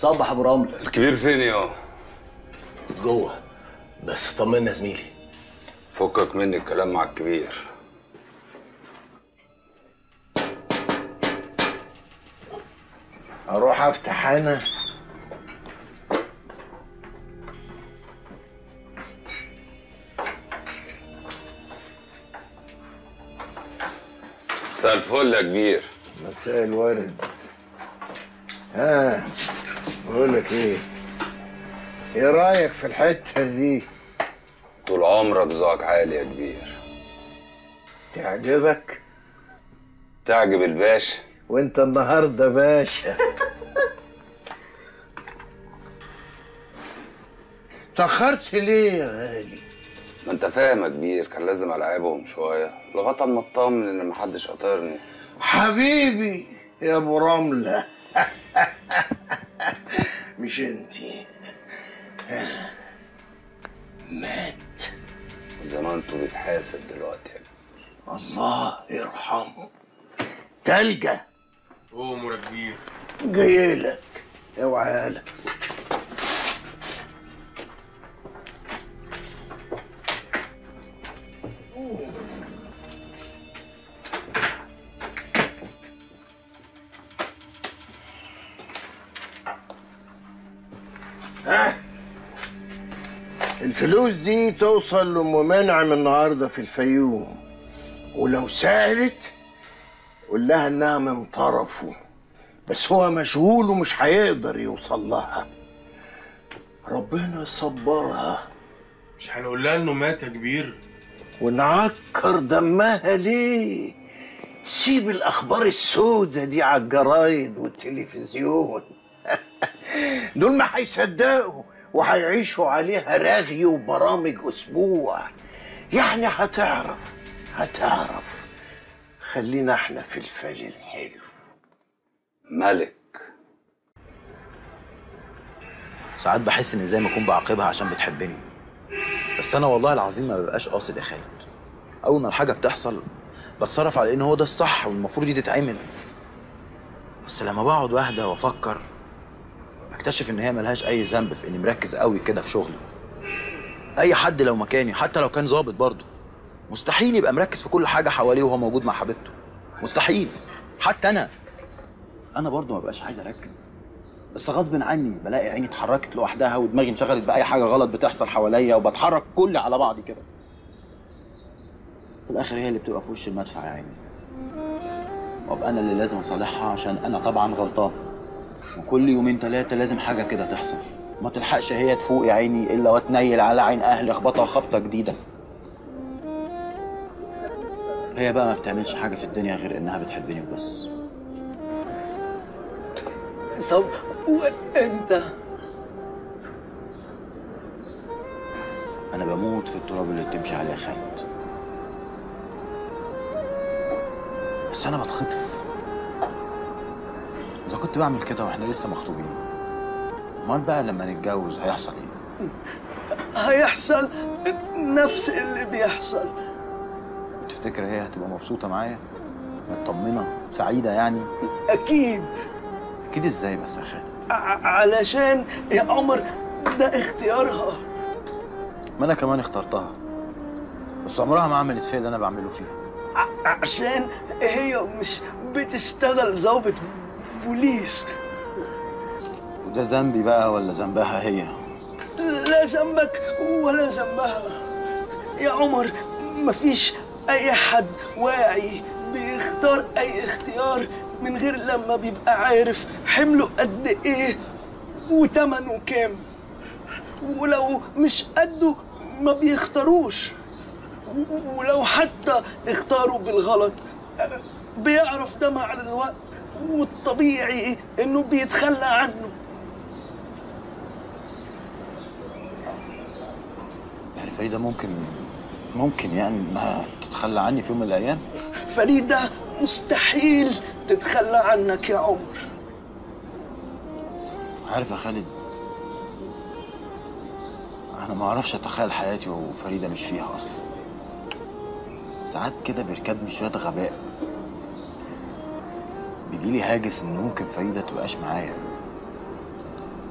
صبح ابو رمل الكبير فين يا جوه بس طمنا يا زميلي فكك مني الكلام مع الكبير اروح افتح انا مساء الفل يا كبير مساء الورد ها بقول لك ايه ايه رايك في الحته دي طول عمرك ذوقك عالي يا كبير تعجبك تعجب الباشا وانت النهارده باشا تأخرت ليه يا غالي ما انت فاهم يا كبير كان لازم العبهم شويه لغايه اما اطمن ان محدش قاطرني حبيبي يا ابو رمله مش انتي مات زمانته بيتحاسب دلوقتي الله يرحمه تلجة قوم يا كبير جايلك اوعى لك ها الفلوس دي توصل لأم منعم النهارده في الفيوم ولو سألت قول لها انها من طرفه بس هو مشغول ومش هيقدر يوصل لها ربنا يصبرها مش هنقول لها انه مات يا كبير ونعكر دمها ليه سيب الاخبار السودة دي على الجرايد والتلفزيون دول ما هيصدقوا وهيعيشوا عليها رغي وبرامج اسبوع يعني هتعرف هتعرف خلينا احنا في الفال الحلو ملك ساعات بحس اني زي ما اكون بعاقبها عشان بتحبني بس انا والله العظيم ما ببقاش قاصد يا خالد اول ما الحاجه بتحصل بتصرف على ان هو ده الصح والمفروض دي تتعمل بس لما بقعد واحده وافكر بكتشف ان هي ملهاش اي ذنب في اني مركز قوي كده في شغلي اي حد لو مكاني حتى لو كان ظابط برضه مستحيل يبقى مركز في كل حاجه حواليه وهو موجود مع حبيبته مستحيل حتى انا انا برضه ما بقاش عايز اركز بس غصب عني بلاقي عيني اتحركت لوحدها ودماغي انشغلت باي حاجه غلط بتحصل حواليا وبتحرك كلي على بعضي كده في الاخر هي اللي بتبقى في وش المدفع يا عيني وابقى انا اللي لازم اصالحها عشان انا طبعا غلطان وكل يومين ثلاثه لازم حاجه كده تحصل ما تلحقش هي تفوق يا عيني الا وتنيل على عين اهلي اخبطها خبطه جديده هي بقى ما بتعملش حاجه في الدنيا غير انها بتحبني وبس طب وانت انا بموت في التراب اللي بتمشي عليه يا خالد بس انا بتخطف اذا كنت بعمل كده واحنا لسه مخطوبين امال بقى لما نتجوز هيحصل ايه هيحصل نفس اللي بيحصل تفتكر هي هتبقى مبسوطه معايا مطمنه سعيده يعني اكيد اكيد ازاي بس يا خالد ع- علشان يا عمر ده اختيارها ما انا كمان اخترتها بس عمرها ما عملت فيا اللي انا بعمله فيها ع- عشان هي مش بتشتغل ضابط بوليس وده ذنبي بقى ولا ذنبها هي لا ذنبك ولا ذنبها يا عمر مفيش اي حد واعي بيختار اي اختيار من غير لما بيبقى عارف حمله قد ايه وتمنه كام ولو مش قده ما بيختاروش و- ولو حتى اختاروا بالغلط بيعرف ده مع الوقت والطبيعي انه بيتخلى عنه يعني فريده ممكن ممكن يعني انها تتخلى عني في يوم من الايام فريدة مستحيل تتخلى عنك يا عمر عارف يا خالد انا ما اعرفش اتخيل حياتي وفريده مش فيها اصلا ساعات كده بيركبني شويه غباء بيجيلي هاجس ان ممكن فريده تبقاش معايا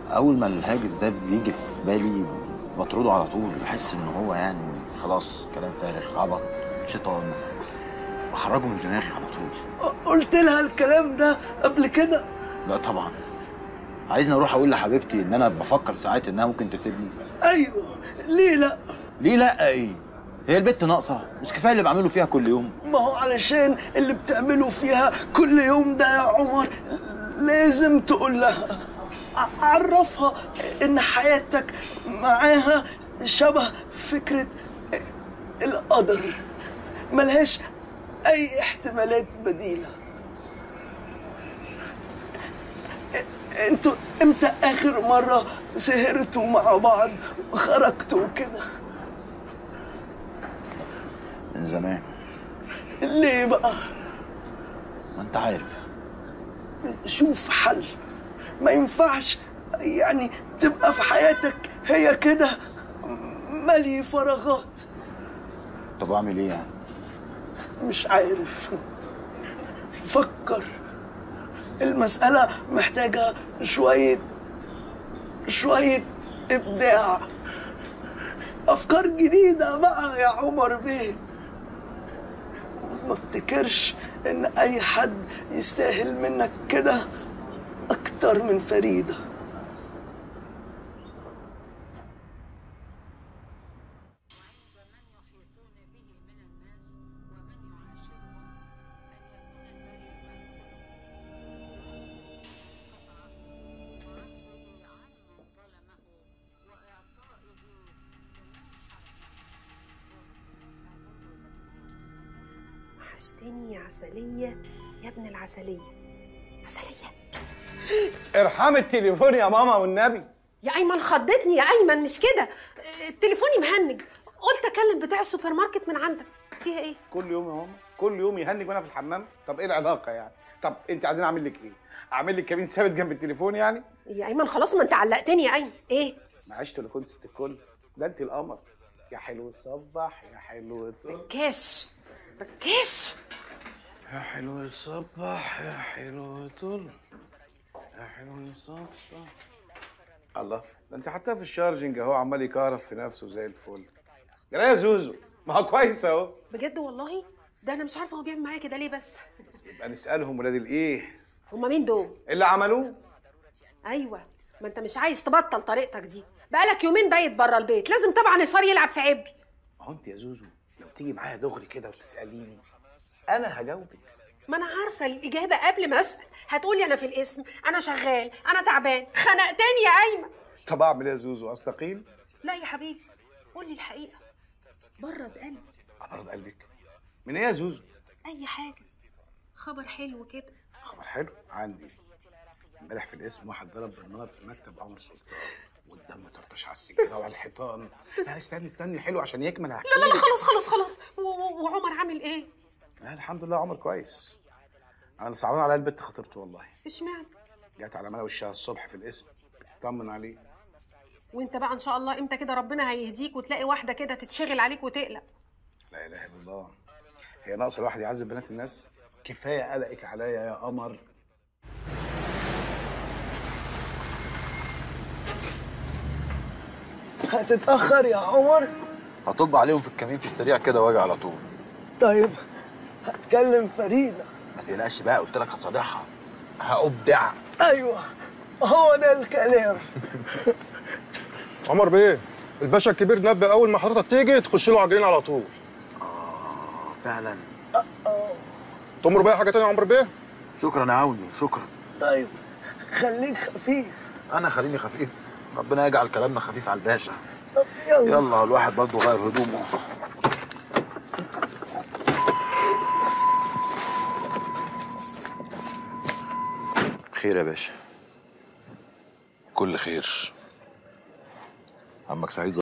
اول ما الهاجس ده بيجي في بالي بطرده على طول بحس ان هو يعني خلاص كلام فارغ عبط شيطان بخرجه من دماغي على طول قلت لها الكلام ده قبل كده لا طبعا عايزني اروح اقول لحبيبتي ان انا بفكر ساعات انها ممكن تسيبني ايوه ليه لا ليه لا ايه هي البت ناقصه مش كفايه اللي بعمله فيها كل يوم ما هو علشان اللي بتعمله فيها كل يوم ده يا عمر لازم تقول لها ع- عرفها ان حياتك معاها شبه فكرة القدر ملهاش اي احتمالات بديلة انتوا امتى اخر مرة سهرتوا مع بعض وخرجتوا كده من زمان ليه بقى ما انت عارف شوف حل ما ينفعش يعني تبقى في حياتك هي كده ملي فراغات طب اعمل ايه يعني مش عارف فكر المسألة محتاجة شوية شوية إبداع أفكار جديدة بقى يا عمر بيه ما افتكرش إن أي حد يستاهل منك كده أكتر من فريدة وحشتني يا عسلية يا ابن العسلية عسلية ارحم التليفون يا ماما والنبي يا أيمن خضتني يا أيمن مش كده تليفوني مهنج قلت أكلم بتاع السوبر ماركت من عندك فيها إيه؟ كل يوم يا ماما كل يوم يهنج وانا في الحمام طب ايه العلاقه يعني طب انت عايزين اعمل لك ايه اعمل لك كمين ثابت جنب التليفون يعني يا أيمن خلاص ما أنت علقتني يا أيمن إيه؟ معيش ولا كنت ست الكل ده انت القمر يا حلو الصبح يا حلو الطل كاش كاش يا حلو الصبح يا حلو طل يا حلو الصبح الله ده انت حتى في الشارجنج اهو عمال يكهرب في نفسه زي الفل ده يا زوزو ما هو كويس اهو بجد والله ده أنا مش عارفة هو بيعمل معايا كده ليه بس يبقى نسالهم ولاد الايه هما مين دول؟ اللي عملوه أيوه ما أنت مش عايز تبطل طريقتك دي بقالك يومين بايت بره البيت لازم طبعا الفار يلعب في عبي ما هو انت يا زوزو لو تيجي معايا دغري كده وتساليني انا هجاوبك ما انا عارفه الاجابه قبل ما اسال هتقولي انا في الاسم انا شغال انا تعبان خنقتني يا ايمن طب اعمل ايه يا زوزو استقيل لا يا حبيبي قولي الحقيقه برد قلبي ابرد قلبك من ايه يا زوزو اي حاجه خبر حلو كده خبر حلو عندي امبارح في الاسم واحد ضرب بالنار في مكتب عمر سلطان والدم طرطش على السجاده وعلى الحيطان لا استني استني حلو عشان يكمل هحكي لا لا لا لك. خلاص خلاص خلاص و- و- وعمر عامل ايه لا الحمد لله عمر كويس انا صعبان عليا البت خطيبته والله اشمعنى جت على ملا وشها الصبح في الاسم طمن عليه وانت بقى ان شاء الله امتى كده ربنا هيهديك وتلاقي واحده كده تتشغل عليك وتقلق لا اله الا الله هي ناقصه الواحد يعذب بنات الناس كفايه قلقك عليا يا قمر هتتأخر يا عمر هطب عليهم في الكمين في السريع كده واجي على طول طيب هتكلم فريدة ما تقلقش بقى قلت لك هصالحها هأبدع أيوه هو ده الكلام عمر بيه الباشا الكبير نبه اول ما حضرتك تيجي تخش له عجلين على طول فعلا تمر بيه حاجه تانية يا عمر بيه شكرا يا عوني شكرا طيب خليك خفيف انا خليني خفيف ربنا يجعل كلامنا خفيف على الباشا طب يلا يلا الواحد برضه غير هدومه خير يا باشا كل خير عمك سعيد